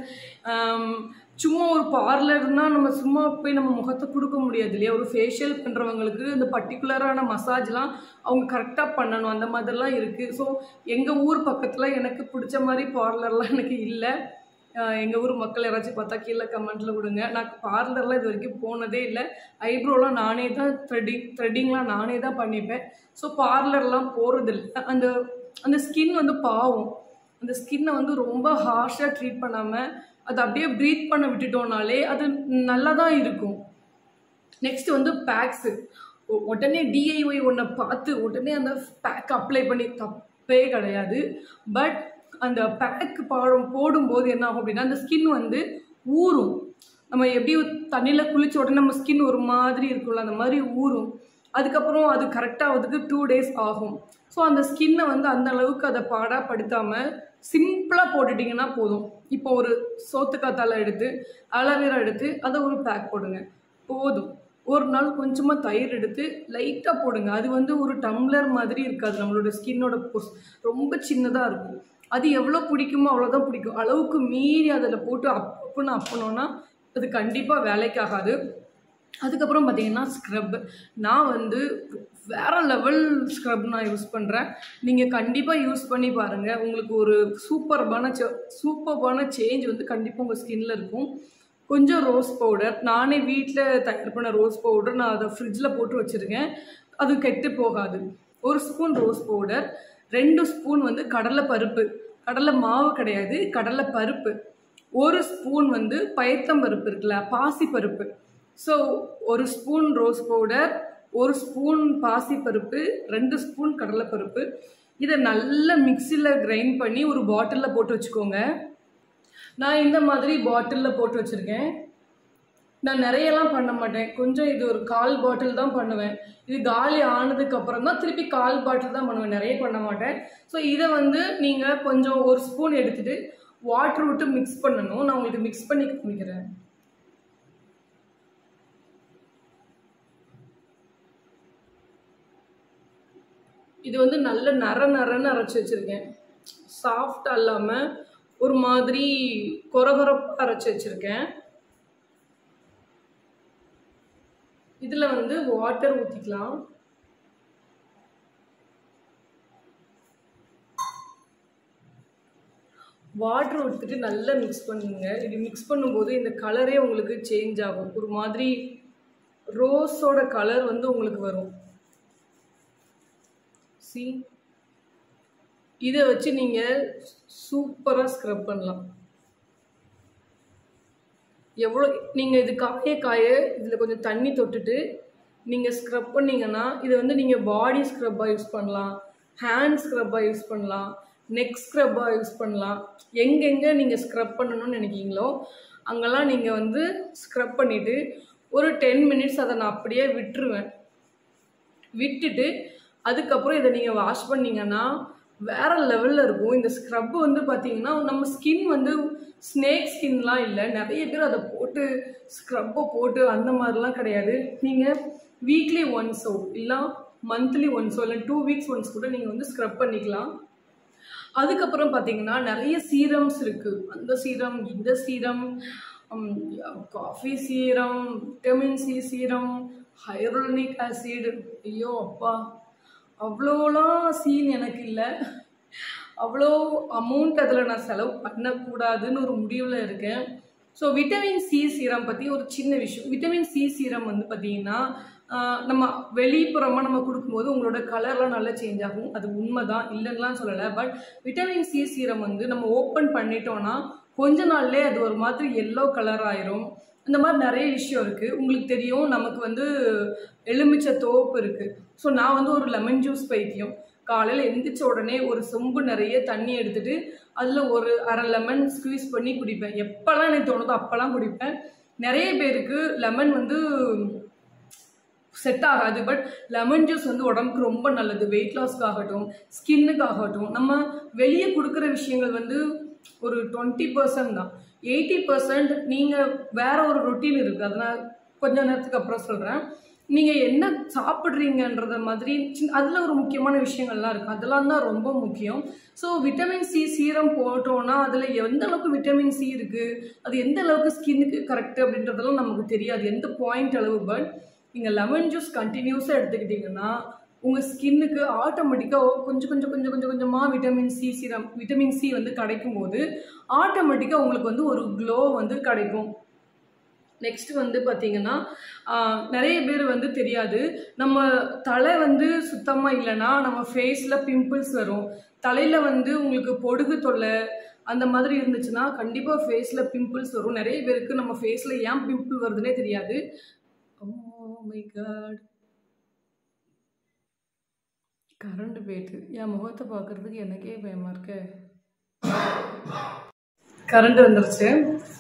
சும்மா ஒரு பார்லர்னால் நம்ம சும்மா போய் நம்ம முகத்தை கொடுக்க முடியாது இல்லையா ஒரு ஃபேஷியல் பண்ணுறவங்களுக்கு இந்த பர்டிகுலரான மசாஜ்லாம் அவங்க கரெக்டாக பண்ணணும் அந்த மாதிரிலாம் இருக்குது ஸோ எங்கள் ஊர் பக்கத்தில் எனக்கு பிடிச்ச மாதிரி பார்லர்லாம் எனக்கு இல்லை எங்கள் ஊர் மக்கள் யாராச்சும் பார்த்தா கீழே கமெண்ட்டில் கொடுங்க நான் பார்லர்லாம் இது வரைக்கும் போனதே இல்லை ஐப்ரோலாம் நானே தான் த்ரெட்டிங் த்ரெட்டிங்லாம் நானே தான் பண்ணிப்பேன் ஸோ பார்லர்லாம் போகிறது இல்லை அந்த அந்த ஸ்கின் வந்து பாவம் அந்த ஸ்கின்னை வந்து ரொம்ப ஹார்ஷாக ட்ரீட் பண்ணாமல் அதை அப்படியே ப்ரீத் பண்ண விட்டுட்டோம்னாலே அது நல்லா தான் இருக்கும் நெக்ஸ்ட் வந்து பேக்ஸு உடனே டிஐஒய் ஒன்றை பார்த்து உடனே அந்த பேக் அப்ளை பண்ணி தப்பே கிடையாது பட் அந்த பேக் பாடம் போடும்போது என்ன ஆகும் அப்படின்னா அந்த ஸ்கின் வந்து ஊறும் நம்ம எப்படி தண்ணியில் குளிச்ச உடனே நம்ம ஸ்கின் ஒரு மாதிரி இருக்கும்ல அந்த மாதிரி ஊறும் அதுக்கப்புறம் அது கரெக்டாக அதுக்கு டூ டேஸ் ஆகும் ஸோ அந்த ஸ்கின்னை வந்து அந்த அளவுக்கு அதை பாடாப்படுத்தாமல் சிம்பிளாக போட்டுட்டிங்கன்னா போதும் இப்போ ஒரு சோத்துக்காத்தால எடுத்து அலவேரா எடுத்து அதை ஒரு பேக் போடுங்க போதும் ஒரு நாள் கொஞ்சமாக தயிர் எடுத்து லைட்டாக போடுங்க அது வந்து ஒரு டம்ளர் மாதிரி இருக்காது நம்மளோட ஸ்கின்னோட பொஸ் ரொம்ப சின்னதாக இருக்கும் அது எவ்வளோ பிடிக்குமோ அவ்வளோதான் பிடிக்கும் அளவுக்கு மீறி அதில் போட்டு அப்புன்னு அப்பனோன்னா அது கண்டிப்பாக வேலைக்காகாது அதுக்கப்புறம் பார்த்தீங்கன்னா ஸ்க்ரப் நான் வந்து வேறு லெவல் ஸ்க்ரப் நான் யூஸ் பண்ணுறேன் நீங்கள் கண்டிப்பாக யூஸ் பண்ணி பாருங்கள் உங்களுக்கு ஒரு சூப்பர்பான சூப்பர்பான சேஞ்ச் வந்து கண்டிப்பாக உங்கள் ஸ்கின்னில் இருக்கும் கொஞ்சம் ரோஸ் பவுடர் நானே வீட்டில் தயார் பண்ண ரோஸ் பவுடர் நான் அதை ஃப்ரிட்ஜில் போட்டு வச்சுருக்கேன் அது கெட்டு போகாது ஒரு ஸ்பூன் ரோஸ் பவுடர் ரெண்டு ஸ்பூன் வந்து கடலை பருப்பு கடலை மாவு கிடையாது கடலை பருப்பு ஒரு ஸ்பூன் வந்து பயத்தம்பருப்பு இருக்குல்ல பாசி பருப்பு ஸோ ஒரு ஸ்பூன் ரோஸ் பவுடர் ஒரு ஸ்பூன் பாசிப்பருப்பு ரெண்டு ஸ்பூன் கடலைப்பருப்பு இதை நல்லா மிக்சியில் கிரைண்ட் பண்ணி ஒரு பாட்டிலில் போட்டு வச்சுக்கோங்க நான் இந்த மாதிரி பாட்டிலில் போட்டு வச்சுருக்கேன் நான் நிறையலாம் பண்ண மாட்டேன் கொஞ்சம் இது ஒரு கால் பாட்டில் தான் பண்ணுவேன் இது காலி ஆனதுக்கு அப்புறம் தான் திருப்பி கால் பாட்டில் தான் பண்ணுவேன் நிறைய பண்ண மாட்டேன் ஸோ இதை வந்து நீங்கள் கொஞ்சம் ஒரு ஸ்பூன் எடுத்துகிட்டு வாட்டர் விட்டு மிக்ஸ் பண்ணணும் நான் உங்களுக்கு மிக்ஸ் பண்ணி காமிக்கிறேன் இது வந்து நல்ல நர நரன்னு அரைச்சி வச்சுருக்கேன் சாஃப்டாக இல்லாமல் ஒரு மாதிரி கொரகொரப்பாக அரைச்சி வச்சுருக்கேன் இதில் வந்து வாட்டர் ஊற்றிக்கலாம் வாட்டர் ஊற்றிட்டு நல்லா மிக்ஸ் பண்ணுங்க இது மிக்ஸ் பண்ணும்போது இந்த கலரே உங்களுக்கு சேஞ்ச் ஆகும் ஒரு மாதிரி ரோஸோட கலர் வந்து உங்களுக்கு வரும் சி இதை வச்சு நீங்கள் சூப்பராக ஸ்க்ரப் பண்ணலாம் எவ்வளோ நீங்கள் இது காய காய இதில் கொஞ்சம் தண்ணி தொட்டுட்டு நீங்கள் ஸ்க்ரப் பண்ணிங்கன்னா இது வந்து நீங்கள் பாடி ஸ்க்ரப்பாக யூஸ் பண்ணலாம் ஹேண்ட் ஸ்க்ரப்பாக யூஸ் பண்ணலாம் நெக் ஸ்க்ரப்பாக யூஸ் பண்ணலாம் எங்கெங்கே நீங்கள் ஸ்க்ரப் பண்ணணும்னு நினைக்கிங்களோ அங்கெல்லாம் நீங்கள் வந்து ஸ்க்ரப் பண்ணிவிட்டு ஒரு டென் மினிட்ஸ் அதை நான் அப்படியே விட்டுருவேன் விட்டுட்டு அதுக்கப்புறம் இதை நீங்கள் வாஷ் பண்ணிங்கன்னா வேறு லெவலில் இருக்கும் இந்த ஸ்க்ரப் வந்து பார்த்தீங்கன்னா நம்ம ஸ்கின் வந்து ஸ்னேக் ஸ்கின்லாம் இல்லை நிறைய பேர் அதை போட்டு ஸ்க்ரப்பை போட்டு அந்த மாதிரிலாம் கிடையாது நீங்கள் வீக்லி ஒன்ஸோ இல்லை மந்த்லி ஒன்ஸோ இல்லை டூ வீக்ஸ் ஒன்ஸ் கூட நீங்கள் வந்து ஸ்க்ரப் பண்ணிக்கலாம் அதுக்கப்புறம் பார்த்தீங்கன்னா நிறைய சீரம்ஸ் இருக்குது அந்த சீரம் இந்த serum coffee serum vitamin C serum hyaluronic acid ஐயோ அப்பா அவ்வளோலாம் சீன் எனக்கு இல்லை அவ்வளோ அமௌண்ட் அதில் நான் செலவு பண்ணக்கூடாதுன்னு ஒரு முடிவில் இருக்கேன் ஸோ விட்டமின் சி சீரம் பற்றி ஒரு சின்ன விஷயம் விட்டமின் சி சீரம் வந்து பார்த்தீங்கன்னா நம்ம வெளிப்புறமாக நம்ம கொடுக்கும்போது உங்களோட கலர்லாம் நல்லா சேஞ்ச் ஆகும் அது உண்மை தான் இல்லைன்னுலாம் சொல்லலை பட் விட்டமின் சி சீரம் வந்து நம்ம ஓப்பன் பண்ணிட்டோன்னா கொஞ்ச நாள்லேயே அது ஒரு மாதிரி எல்லோ கலர் ஆயிரும் இந்த மாதிரி நிறைய விஷயம் இருக்குது உங்களுக்கு தெரியும் நமக்கு வந்து எலுமிச்சை தோப்பு இருக்குது ஸோ நான் வந்து ஒரு லெமன் ஜூஸ் பைத்தியம் காலையில் எந்திரிச்ச உடனே ஒரு சொம்பு நிறைய தண்ணி எடுத்துகிட்டு அதில் ஒரு அரை லெமன் ஸ்க்வீஸ் பண்ணி குடிப்பேன் எப்போல்லாம் எனக்கு தோணுதோ அப்போல்லாம் குடிப்பேன் நிறைய பேருக்கு லெமன் வந்து செட் ஆகாது பட் லெமன் ஜூஸ் வந்து உடம்புக்கு ரொம்ப நல்லது வெயிட் லாஸ்க்காகட்டும் ஸ்கின்னுக்காகட்டும் நம்ம வெளியே கொடுக்குற விஷயங்கள் வந்து ஒரு டுவெண்ட்டி பர்சன்ட் தான் எயிட்டி பர்சன்ட் நீங்கள் வேற ஒரு ரொட்டீன் இருக்குது அதை நான் கொஞ்ச நேரத்துக்கு அப்புறம் சொல்கிறேன் நீங்கள் என்ன சாப்பிட்றீங்கன்றத மாதிரி சின்ன அதில் ஒரு முக்கியமான விஷயங்கள்லாம் இருக்குது அதெல்லாம் தான் ரொம்ப முக்கியம் ஸோ விட்டமின் சி சீரம் போட்டோன்னா அதில் எந்த அளவுக்கு விட்டமின் சி இருக்குது அது எந்த அளவுக்கு ஸ்கின்னுக்கு கரெக்டு அப்படின்றதெல்லாம் நமக்கு தெரியாது எந்த பாயிண்ட் அளவு பட் நீங்கள் லெமன் ஜூஸ் கண்டினியூஸாக எடுத்துக்கிட்டிங்கன்னா உங்கள் ஸ்கின்னுக்கு ஆட்டோமேட்டிக்காக கொஞ்சம் கொஞ்சம் கொஞ்சம் கொஞ்சம் கொஞ்சமாக vitamin C serum vitamin C வந்து கிடைக்கும் போது ஆட்டோமேட்டிக்காக உங்களுக்கு வந்து ஒரு க்ளோ வந்து கிடைக்கும் நெக்ஸ்ட் வந்து பார்த்தீங்கன்னா ஆஹ், நிறைய பேர் வந்து தெரியாது நம்ம தலை வந்து சுத்தமாக இல்லைன்னா நம்ம ஃபேஸில் பிம்பிள்ஸ் வரும் தலையில் வந்து உங்களுக்கு பொடுகு தொல்லை அந்த மாதிரி இருந்துச்சுன்னா கண்டிப்பாக ஃபேஸில் பிம்பிள்ஸ் வரும் நிறைய பேருக்கு நம்ம ஃபேஸில் ஏன் பிம்பிள் வருதுன்னே தெரியாது ஓ மை காட் கரண்ட் போயிட்டு என் முகத்தை பார்க்கறதுக்கு எனக்கே பயமாக இருக்கு கரண்ட் வந்துருச்சு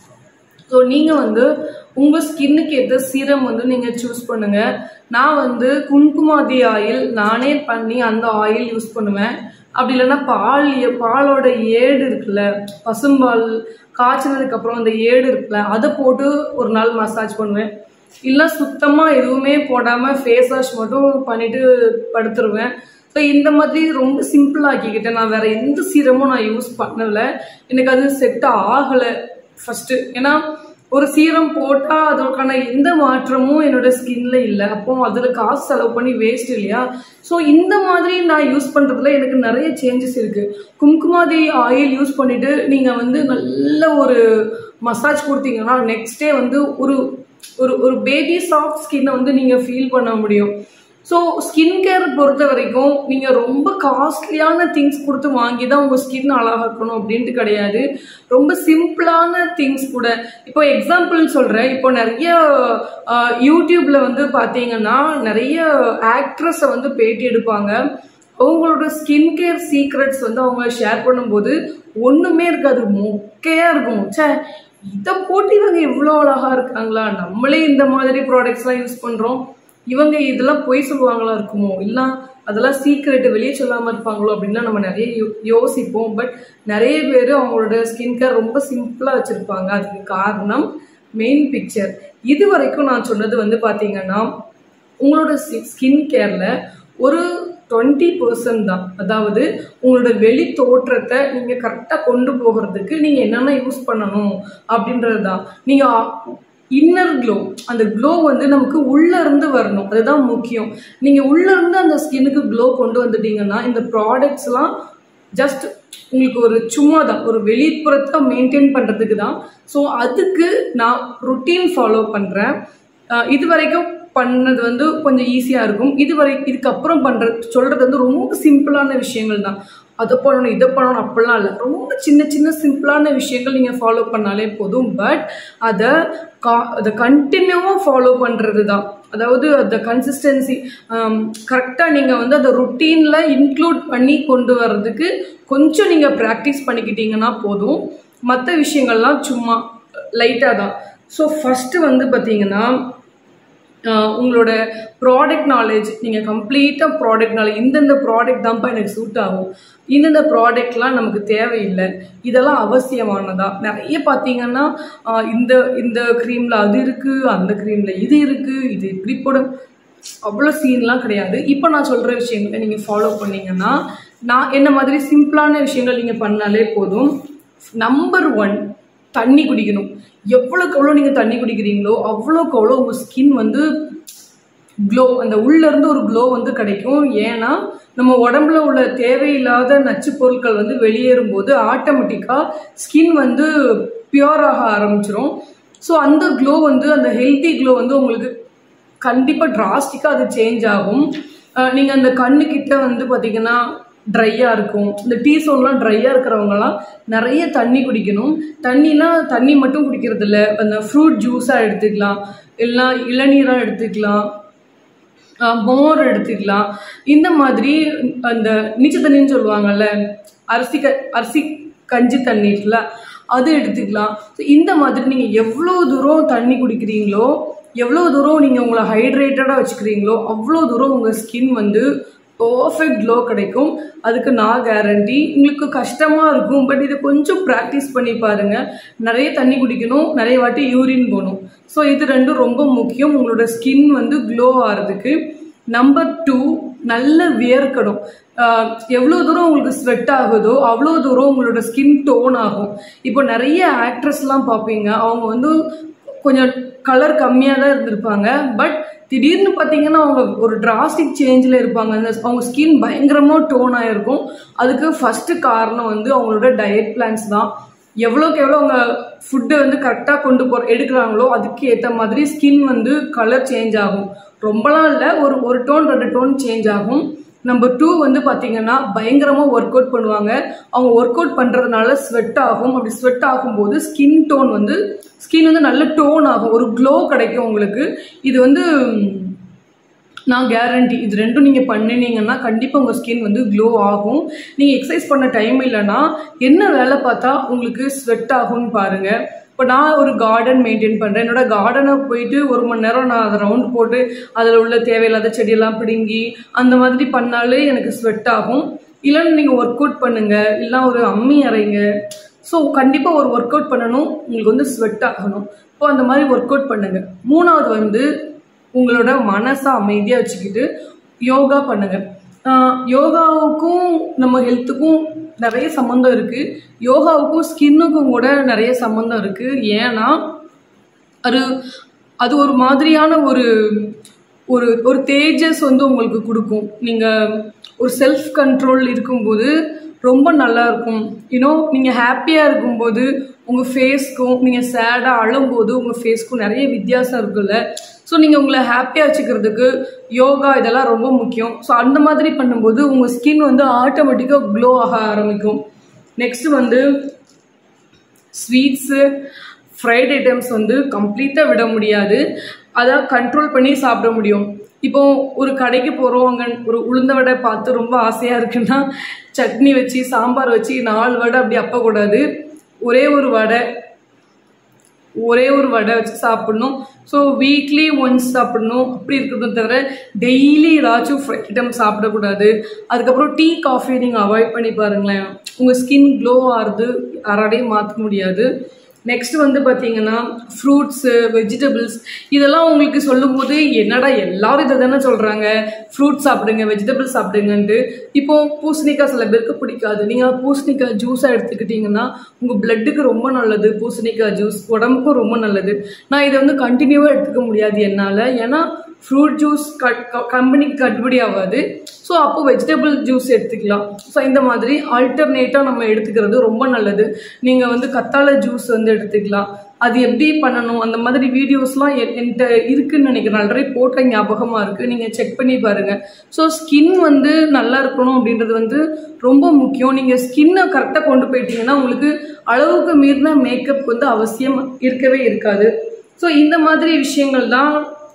ஸோ நீங்கள் வந்து உங்கள் ஸ்கின்னுக்கு ஏற்ற சீரம் வந்து நீங்கள் சூஸ் பண்ணுங்கள் நான் வந்து குங்குமாதி ஆயில் நானே பண்ணி அந்த ஆயில் யூஸ் பண்ணுவேன் அப்படி இல்லைன்னா பால் எ- பாலோட ஏடு இருக்குல்ல பசும்பால் காய்ச்சினதுக்கப்புறம் அந்த ஏடு இருக்குல்ல அதை போட்டு ஒரு நாள் மசாஜ் பண்ணுவேன் இல்லை சுத்தமாக எதுவுமே போடாமல் ஃபேஸ் வாஷ் மட்டும் பண்ணிட்டு படுத்துருவேன் ஸோ இந்த மாதிரி ரொம்ப சிம்பிளாக ஆக்கிக்கிட்டேன் நான் வேற எந்த சீரமும் நான் யூஸ் பண்ணல எனக்கு அது செட் ஆகலை ஃபர்ஸ்ட் ஏன்னா ஒரு சீரம் போட்டால் அதற்கான எந்த மாற்றமும் என்னோட ஸ்கின்ல இல்லை அப்போ அதில் காசு செலவு பண்ணி வேஸ்ட் இல்லையா ஸோ இந்த மாதிரி நான் யூஸ் பண்ணுறதுல எனக்கு நிறைய சேஞ்சஸ் இருக்கு குங்குமாதி ஆயில் யூஸ் பண்ணிட்டு நீங்கள் வந்து நல்ல ஒரு மசாஜ் கொடுத்தீங்கன்னா நெக்ஸ்ட் டே வந்து ஒரு ஒரு ஒரு பேபி சாஃப்ட் ஸ்கின்னை வந்து நீங்கள் ஃபீல் பண்ண முடியும் ஸோ ஸ்கின் கேர் பொறுத்த வரைக்கும் நீங்கள் ரொம்ப காஸ்ட்லியான திங்ஸ் கொடுத்து வாங்கி தான் உங்கள் ஸ்கின் அழகாக்கணும் அப்படின்ட்டு கிடையாது ரொம்ப சிம்பிளான திங்ஸ் கூட இப்போ எக்ஸாம்பிள் சொல்கிறேன் இப்போ நிறைய யூடியூப்பில் வந்து பார்த்தீங்கன்னா நிறைய ஆக்ட்ரஸை வந்து பேட்டி எடுப்பாங்க அவங்களோட ஸ்கின் கேர் சீக்ரெட்ஸ் வந்து அவங்க ஷேர் பண்ணும்போது ஒன்றுமே இருக்காது மொக்கையாக இருக்கும் ச்சே இதை போட்டு இவங்க இவ்வளோ அழகாக இருக்காங்களா நம்மளே இந்த மாதிரி ப்ராடக்ட்ஸ்லாம் யூஸ் பண்ணுறோம் இவங்க இதெல்லாம் பொய் சொல்லுவாங்களா இருக்குமோ இல்லை அதெல்லாம் சீக்ரெட் வெளியே சொல்லாமல் இருப்பாங்களோ அப்படின்லாம் நம்ம நிறைய யோ- யோசிப்போம் பட் நிறைய பேர் அவங்களோட ஸ்கின் கேர் ரொம்ப சிம்பிளாக வச்சுருப்பாங்க அதுக்கு காரணம் மெயின் பிக்சர் இது வரைக்கும் நான் சொன்னது வந்து பார்த்தீங்கன்னா உங்களோட ஸ்கின் கேரில் ஒரு டுவெண்ட்டி பர்சன்ட் தான் அதாவது உங்களோட வெளி தோற்றத்தை நீங்கள் கரெக்டாக கொண்டு போகிறதுக்கு நீங்கள் என்னென்ன யூஸ் பண்ணணும் அப்படின்றது தான் நீங்கள் இன்னர் க்ளோ அந்த க்ளோ வந்து நமக்கு உள்ள இருந்து வரணும் அதுதான் முக்கியம் நீங்கள் உள்ள இருந்து அந்த ஸ்கின்னுக்கு க்ளோ கொண்டு வந்துட்டீங்கன்னா இந்த ப்ராடக்ட்ஸ்லாம் ஜஸ்ட் உங்களுக்கு ஒரு சும்மா தான் ஒரு வெளிப்புறத்தை மெயின்டைன் பண்ணுறதுக்கு தான் ஸோ அதுக்கு நான் ருட்டீன் ஃபாலோ பண்ணுறேன் இது வரைக்கும் பண்ணது வந்து கொஞ்சம் ஈஸியாக இருக்கும் இது வரை இதுக்கப்புறம் பண்ணுறது சொல்கிறது வந்து ரொம்ப சிம்பிளான விஷயங்கள் தான் அதை பண்ணணும் இதை பண்ணணும் அப்படிலாம் இல்லை ரொம்ப சின்ன சின்ன சிம்பிளான விஷயங்கள் நீங்கள் ஃபாலோ பண்ணாலே போதும் பட் அதை கா அதை கண்டினியூவாக ஃபாலோ பண்ணுறது தான் அதாவது அந்த கன்சிஸ்டன்சி கரெக்டாக நீங்கள் வந்து அந்த ருட்டீனில் இன்க்ளூட் பண்ணி கொண்டு வர்றதுக்கு கொஞ்சம் நீங்கள் ப்ராக்டிஸ் பண்ணிக்கிட்டீங்கன்னா போதும் மற்ற விஷயங்கள்லாம் சும்மா லைட்டாக தான் ஸோ ஃபஸ்ட்டு வந்து பார்த்தீங்கன்னா ஆஹ் உங்களோட ப்ராடக்ட் நாலேஜ் நீங்கள் கம்ப்ளீட்டாக ப்ராடக்ட் நாலேஜ் இந்தந்த ப்ராடக்ட் தான்ப்பா எனக்கு சூட் ஆகும் இந்தந்த ப்ராடக்ட்லாம் நமக்கு தேவையில்லை இதெல்லாம் அவசியமானதா நிறைய பார்த்தீங்கன்னா ஆஹ் இந்த இந்த க்ரீமில் அது இருக்குது அந்த க்ரீமில் இது இருக்குது இது இப்படி போட அவ்வளோ சீன்லாம் கிடையாது இப்போ நான் சொல்கிற விஷயங்களை நீங்கள் ஃபாலோ பண்ணீங்கன்னா நான் என்ன மாதிரி சிம்பிளான விஷயங்கள் நீங்கள் பண்ணாலே போதும் நம்பர் ஒன் தண்ணி குடிக்கணும் எவ்வளோக்கு எவ்வளோ நீங்கள் தண்ணி குடிக்கிறீங்களோ அவ்வளோக்கு அவ்வளோ உங்கள் ஸ்கின் வந்து க்ளோ அந்த உள்ள இருந்து ஒரு க்ளோ வந்து கிடைக்கும் ஏன்னா நம்ம உடம்புல உள்ள தேவையில்லாத நச்சு பொருட்கள் வந்து வெளியேறும் போது ஆட்டோமேட்டிக்காக ஸ்கின் வந்து பியூர் ஆக ஆரம்பிச்சிரும் ஸோ அந்த க்ளோ வந்து அந்த ஹெல்த்தி க்ளோ வந்து உங்களுக்கு கண்டிப்பாக டிராஸ்டிக்காக அது சேஞ்ச் ஆகும் நீங்கள் அந்த கண்ணுக்கிட்ட வந்து பார்த்தீங்கன்னா ட்ரையாக இருக்கும் இந்த டீ சோன்லாம் ட்ரையாக இருக்கிறவங்கலாம் நிறைய தண்ணி குடிக்கணும் தண்ணினா தண்ணி மட்டும் குடிக்கிறது இல்ல அந்த ஃப்ரூட் ஜூஸாக எடுத்துக்கலாம் இல்லைனா இளநீராக எடுத்துக்கலாம் ஆஹ் மோர் எடுத்துக்கலாம் இந்த மாதிரி அந்த நீச்சல் தண்ணின்னு சொல்லுவாங்கல்ல அரிசி க அரிசி கஞ்சி தண்ணி இருக்குல்ல அது எடுத்துக்கலாம் ஸோ இந்த மாதிரி நீங்கள் எவ்வளோ தூரம் தண்ணி குடிக்கிறீங்களோ எவ்வளோ தூரம் நீங்கள் உங்களை ஹைட்ரேட்டடாக வச்சுக்கிறீங்களோ அவ்வளோ தூரம் உங்கள் ஸ்கின் வந்து பர்ஃபெக்ட் க்ளோ கிடைக்கும் அதுக்கு நான் கேரண்டி உங்களுக்கு கஷ்டமாக இருக்கும் பட் இதை கொஞ்சம் ப்ராக்டிஸ் பண்ணி பாருங்கள் நிறைய தண்ணி குடிக்கணும் நிறைய வாட்டி யூரின் போகணும் ஸோ இது ரெண்டும் ரொம்ப முக்கியம் உங்களோட ஸ்கின் வந்து க்ளோ ஆகிறதுக்கு நம்பர் டூ நல்ல வியர்க்கணும் ஆஹ் எவ்வளோ தூரம் உங்களுக்கு ஸ்வெட் ஆகுதோ அவ்வளோ தூரம் உங்களோட ஸ்கின் டோன் ஆகும் இப்போ நிறைய ஆக்ட்ரஸ்லாம் பார்ப்பீங்க அவங்க வந்து கொஞ்சம் கலர் கம்மியாக தான் இருந்திருப்பாங்க பட் திடீர்னு பார்த்தீங்கன்னா அவங்க ஒரு டிராஸ்டிக் சேஞ்சில் இருப்பாங்க அந்த அவங்க ஸ்கின் பயங்கரமாக டோன் ஆகிருக்கும் அதுக்கு ஃபஸ்ட்டு காரணம் வந்து அவங்களோட டயட் பிளான்ஸ் தான் எவ்வளோக்கு எவ்வளோ அவங்க ஃபுட்டை வந்து கரெக்டாக கொண்டு போகிற எடுக்கிறாங்களோ அதுக்கு ஏற்ற மாதிரி ஸ்கின் வந்து கலர் சேஞ்ச் ஆகும் ரொம்பலாம் இல்லை ஒரு ஒரு டோன் ரெண்டு டோன் சேஞ்ச் ஆகும் நம்பர் டூ வந்து பார்த்தீங்கன்னா பயங்கரமாக ஒர்க் அவுட் பண்ணுவாங்க அவங்க ஒர்க் அவுட் பண்ணுறதுனால ஸ்வெட் ஆகும் அப்படி ஸ்வெட் ஆகும்போது ஸ்கின் டோன் வந்து ஸ்கின் வந்து நல்ல டோன் ஆகும் ஒரு க்ளோ கிடைக்கும் உங்களுக்கு இது வந்து நான் கேரண்டி இது ரெண்டும் நீங்கள் பண்ணினீங்கன்னா கண்டிப்பாக உங்கள் ஸ்கின் வந்து க்ளோ ஆகும் நீங்கள் எக்ஸசைஸ் பண்ண டைம் இல்லைன்னா என்ன வேலை பார்த்தா உங்களுக்கு ஸ்வெட் ஆகும்னு பாருங்கள் இப்போ நான் ஒரு கார்டன் மெயின்டைன் பண்ணுறேன் என்னோட கார்டனை போயிட்டு ஒரு மணி நேரம் நான் அதை ரவுண்ட் போட்டு அதில் உள்ள தேவையில்லாத செடியெல்லாம் பிடுங்கி அந்த மாதிரி பண்ணாலே எனக்கு ஸ்வெட் ஆகும் இல்லைன்னு நீங்கள் ஒர்க் அவுட் பண்ணுங்கள் இல்லை ஒரு அம்மி அறைங்க ஸோ கண்டிப்பாக ஒரு ஒர்க் அவுட் பண்ணணும் உங்களுக்கு வந்து ஸ்வெட் ஆகணும் இப்போ அந்த மாதிரி ஒர்க் அவுட் பண்ணுங்கள் மூணாவது வந்து உங்களோட மனசை அமைதியாக வச்சுக்கிட்டு யோகா பண்ணுங்கள் யோகாவுக்கும் நம்ம ஹெல்த்துக்கும் நிறைய சம்மந்தம் இருக்குது யோகாவுக்கும் ஸ்கின்னுக்கும் கூட நிறைய சம்மந்தம் இருக்குது ஏன்னா அது அது ஒரு மாதிரியான ஒரு ஒரு ஒரு தேஜஸ் வந்து உங்களுக்கு கொடுக்கும் நீங்கள் ஒரு செல்ஃப் கண்ட்ரோல் இருக்கும்போது ரொம்ப நல்லா இருக்கும் யூனோ நீங்கள் ஹாப்பியாக இருக்கும்போது உங்கள் ஃபேஸ்க்கும் நீங்கள் சேடாக அழும்போது உங்கள் ஃபேஸ்க்கும் நிறைய வித்தியாசம் இருக்குல்ல ஸோ நீங்கள் உங்களை ஹாப்பியாக வச்சுக்கிறதுக்கு யோகா இதெல்லாம் ரொம்ப முக்கியம் ஸோ அந்த மாதிரி பண்ணும்போது உங்கள் ஸ்கின் வந்து ஆட்டோமேட்டிக்காக க்ளோ ஆக ஆரம்பிக்கும் நெக்ஸ்ட் வந்து ஸ்வீட்ஸு ஃப்ரைட் ஐட்டம்ஸ் வந்து கம்ப்ளீட்டாக விட முடியாது அதை கண்ட்ரோல் பண்ணி சாப்பிட முடியும் இப்போ ஒரு கடைக்கு போகிறோம் அங்கே ஒரு உளுந்த வடை பார்த்து ரொம்ப ஆசையாக இருக்குன்னா சட்னி வச்சு சாம்பார் வச்சு நாலு வடை அப்படி அப்பக்கூடாது ஒரே ஒரு வடை ஒரே ஒரு வடை வச்சு சாப்பிடணும் ஸோ வீக்லி ஒன்ஸ் சாப்பிடணும் அப்படி இருக்கட்டும் தவிர டெய்லி ஏதாச்சும் ஃப்ரை ஐட்டம் சாப்பிடக்கூடாது அதுக்கப்புறம் டீ காஃபி நீங்கள் அவாய்ட் பண்ணி பாருங்களேன் உங்கள் ஸ்கின் க்ளோ ஆகுது யாராலையும் மாற்ற முடியாது நெக்ஸ்ட் வந்து பார்த்தீங்கன்னா ஃப்ரூட்ஸு வெஜிடபிள்ஸ் இதெல்லாம் உங்களுக்கு சொல்லும்போது என்னடா எல்லாரும் இதை தானே சொல்கிறாங்க ஃப்ரூட்ஸ் சாப்பிடுங்க வெஜிடபிள்ஸ் சாப்பிடுங்கன்ட்டு இப்போ பூசணிக்காய் சில பேருக்கு பிடிக்காது நீங்கள் பூசணிக்காய் ஜூஸாக எடுத்துக்கிட்டிங்கன்னா உங்கள் பிளட்டுக்கு ரொம்ப நல்லது பூசணிக்காய் ஜூஸ் உடம்புக்கும் ரொம்ப நல்லது நான் இதை வந்து கண்டினியூவாக எடுத்துக்க முடியாது என்னால் ஏன்னா ஃப்ரூட் ஜூஸ் கட் கம்பெனிக்கு கட்டுப்படி ஆகாது ஸோ அப்போ வெஜிடபிள் ஜூஸ் எடுத்துக்கலாம் ஸோ இந்த மாதிரி ஆல்டர்னேட்டாக நம்ம எடுத்துக்கிறது ரொம்ப நல்லது நீங்கள் வந்து கத்தாழை ஜூஸ் வந்து எடுத்துக்கலாம் அது எப்படி பண்ணணும் அந்த மாதிரி வீடியோஸ்லாம் என்- என்கிட்ட இருக்குன்னு நினைக்கிறேன் ஆல்ரெடி போட்ட ஞாபகமாக இருக்குது நீங்கள் செக் பண்ணி பாருங்கள் ஸோ ஸ்கின் வந்து நல்லா இருக்கணும் அப்படின்றது வந்து ரொம்ப முக்கியம் நீங்கள் ஸ்கின்னை கரெக்டாக கொண்டு போயிட்டீங்கன்னா உங்களுக்கு அளவுக்கு மீறின மேக்கப் வந்து அவசியம் இருக்கவே இருக்காது ஸோ இந்த மாதிரி விஷயங்கள் தான்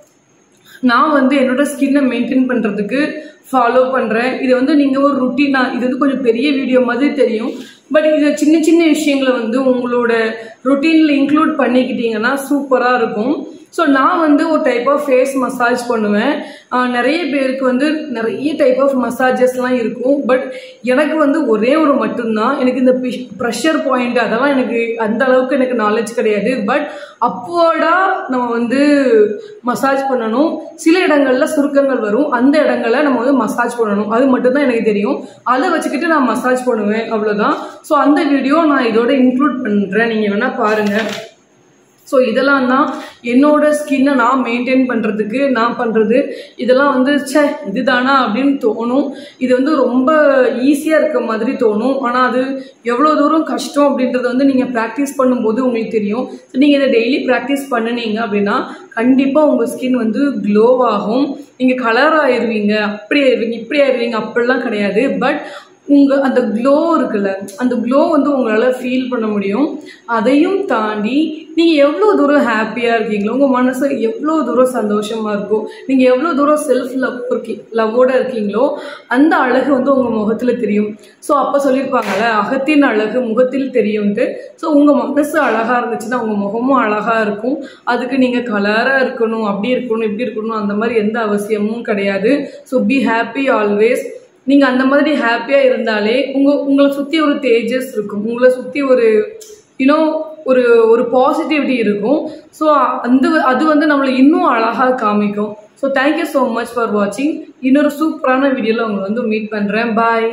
நான் வந்து என்னோட ஸ்கின்னை மெயின்டைன் பண்ணுறதுக்கு ஃபாலோ பண்ணுறேன் இது வந்து நீங்கள் ஒரு ருட்டீனாக இது வந்து கொஞ்சம் பெரிய வீடியோ மாதிரி தெரியும் பட் இது சின்ன சின்ன விஷயங்களை வந்து உங்களோட ருட்டீனில் இன்க்ளூட் பண்ணிக்கிட்டீங்கன்னா சூப்பராக இருக்கும் ஸோ நான் வந்து ஒரு டைப் ஆஃப் ஃபேஸ் மசாஜ் பண்ணுவேன் ஆஹ் நிறைய பேருக்கு வந்து நிறைய டைப் ஆஃப் மசாஜஸ்லாம் இருக்கும் பட் எனக்கு வந்து ஒரே ஒரு மட்டும்தான் எனக்கு இந்த ப்ரெஷர் பாயிண்ட் அதெல்லாம் எனக்கு அந்த அளவுக்கு எனக்கு நாலேஜ் கிடையாது பட் அப்போடாக நம்ம வந்து மசாஜ் பண்ணணும் சில இடங்கள்ல சுருக்கங்கள் வரும் அந்த இடங்களை நம்ம வந்து மசாஜ் பண்ணணும் அது மட்டும்தான் எனக்கு தெரியும் அதை வச்சுக்கிட்டு நான் மசாஜ் பண்ணுவேன் அவ்வளோதான் ஸோ அந்த வீடியோ நான் இதோட இன்க்ளூட் பண்ணுறேன் நீங்கள் வேணால் பாருங்கள் ஸோ இதெல்லாம் தான் என்னோட ஸ்கின்னை நான் மெயின்டைன் பண்ணுறதுக்கு நான் பண்ணுறது இதெல்லாம் வந்து ச்சே இதுதானா அப்படின்னு தோணும் இது வந்து ரொம்ப ஈஸியாக இருக்க மாதிரி தோணும் ஆனால் அது எவ்வளோ தூரம் கஷ்டம் அப்படின்றது வந்து நீங்கள் ப்ராக்டிஸ் பண்ணும்போது உங்களுக்கு தெரியும் ஸோ நீங்கள் இதை டெய்லி ப்ராக்டிஸ் பண்ணுனீங்க அப்படின்னா கண்டிப்பாக உங்கள் ஸ்கின் வந்து க்ளோ ஆகும் நீங்கள் கலர் ஆயிடுவீங்க அப்படி ஆயிடுவீங்க இப்படி ஆயிடுவீங்க அப்படிலாம் கிடையாது பட் உங்கள் அந்த க்ளோ இருக்குல்ல அந்த க்ளோ வந்து உங்களால் ஃபீல் பண்ண முடியும் அதையும் தாண்டி நீங்கள் எவ்வளோ தூரம் ஹாப்பியாக இருக்கீங்களோ உங்கள் மனசு எவ்வளோ தூரம் சந்தோஷமாக இருக்கும் நீங்கள் எவ்வளோ தூரம் செல்ஃப் லவ் இருக்கீ லவ்வோடு இருக்கீங்களோ அந்த அழகு வந்து உங்கள் முகத்தில் தெரியும் ஸோ அப்போ சொல்லியிருப்பாங்கல்ல அகத்தின் அழகு முகத்தில் தெரியும்ட்டு ஸோ உங்கள் மனசு அழகாக இருந்துச்சுன்னா உங்கள் முகமும் அழகாக இருக்கும் அதுக்கு நீங்கள் கலராக இருக்கணும் அப்படி இருக்கணும் இப்படி இருக்கணும் அந்த மாதிரி எந்த அவசியமும் கிடையாது ஸோ பி ஹாப்பி ஆல்வேஸ் நீங்கள் அந்த மாதிரி ஹாப்பியாக இருந்தாலே உங்கள் உங்களை சுற்றி ஒரு தேஜஸ் இருக்கும் உங்களை சுற்றி ஒரு யூனோ ஒரு ஒரு பாசிட்டிவிட்டி இருக்கும் ஸோ அந்த அது வந்து நம்மளை இன்னும் அழகாக காமிக்கும் so thank you so much for வாட்சிங் இன்னொரு சூப்பரான வீடியோவில் உங்களை வந்து மீட் பண்ணுறேன் பாய்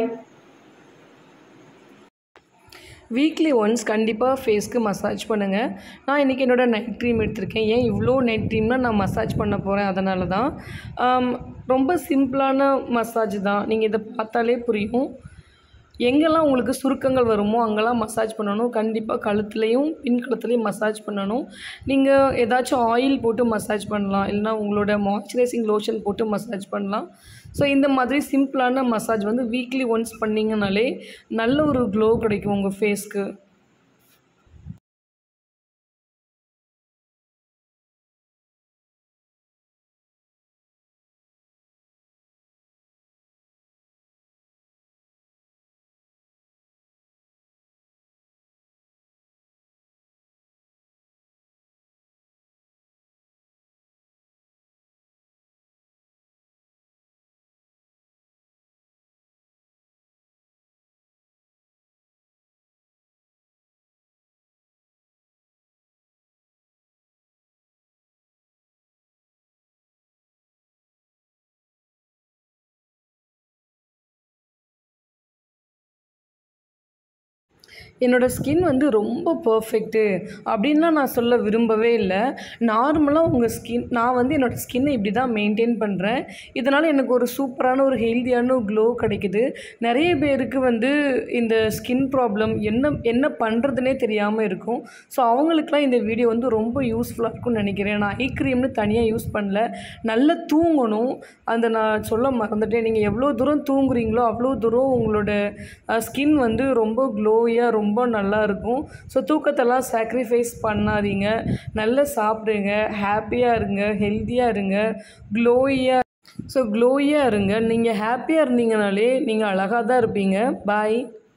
வீக்லி ஒன்ஸ் கண்டிப்பாக ஃபேஸ்க்கு மசாஜ் பண்ணுங்கள் நான் இன்றைக்கி என்னோடய நைட் க்ரீம் எடுத்திருக்கேன் ஏன் இவ்வளோ நைட் க்ரீம்னால் நான் மசாஜ் பண்ண போகிறேன் அதனால தான் ஆம், ரொம்ப சிம்பிளான மசாஜ் தான் நீங்கள் இதை பார்த்தாலே புரியும் எங்கெல்லாம் உங்களுக்கு சுருக்கங்கள் வருமோ அங்கெல்லாம் மசாஜ் பண்ணணும் கண்டிப்பாக கழுத்துலேயும் பின் கழுத்துலேயும் மசாஜ் பண்ணணும் நீங்கள் ஏதாச்சும் ஆயில் போட்டு மசாஜ் பண்ணலாம் இல்லைனா உங்களோட மாய்ஸ்சரைசிங் லோஷன் போட்டு மசாஜ் பண்ணலாம் ஸோ இந்த மாதிரி சிம்பிளான மசாஜ் வந்து வீக்லி ஒன்ஸ் பண்ணிங்கனாலே நல்ல ஒரு க்ளோ கிடைக்கும் உங்கள் ஃபேஸ்க்கு என்னோடய ஸ்கின் வந்து ரொம்ப பர்ஃபெக்ட்டு அப்படின்லாம் நான் சொல்ல விரும்பவே இல்லை நார்மலாக உங்கள் ஸ்கின் நான் வந்து என்னோடய ஸ்கின்னை இப்படி தான் மெயின்டைன் பண்ணுறேன் இதனால் எனக்கு ஒரு சூப்பரான ஒரு ஹெல்த்தியான க்ளோ கிடைக்குது நிறைய பேருக்கு வந்து இந்த ஸ்கின் ப்ராப்ளம் என்ன என்ன பண்ணுறதுனே தெரியாமல் இருக்கும் ஸோ அவங்களுக்குலாம் இந்த வீடியோ வந்து ரொம்ப யூஸ்ஃபுல்லாக இருக்கும்னு நினைக்கிறேன் நான் ஐ க்ரீம்னு தனியாக யூஸ் பண்ணல நல்லா தூங்கணும் அந்த நான் சொல்ல மறந்துட்டேன் நீங்கள் எவ்வளோ தூரம் தூங்குறீங்களோ அவ்வளோ தூரம் உங்களோட ஸ்கின் வந்து ரொம்ப க்ளோயாக ரொம்ப நல்லா இருக்கும் ஸோ தூக்கத்தெல்லாம் சாக்ரிஃபைஸ் பண்ணாதீங்க நல்லா சாப்பிடுங்க ஹாப்பியாக இருங்க ஹெல்த்தியாக இருங்க க்ளோயியாக ஸோ க்ளோயியாக இருங்க நீங்கள் ஹாப்பியாக இருந்தீங்கனாலே நீங்கள் அழகாக தான் இருப்பீங்க பாய்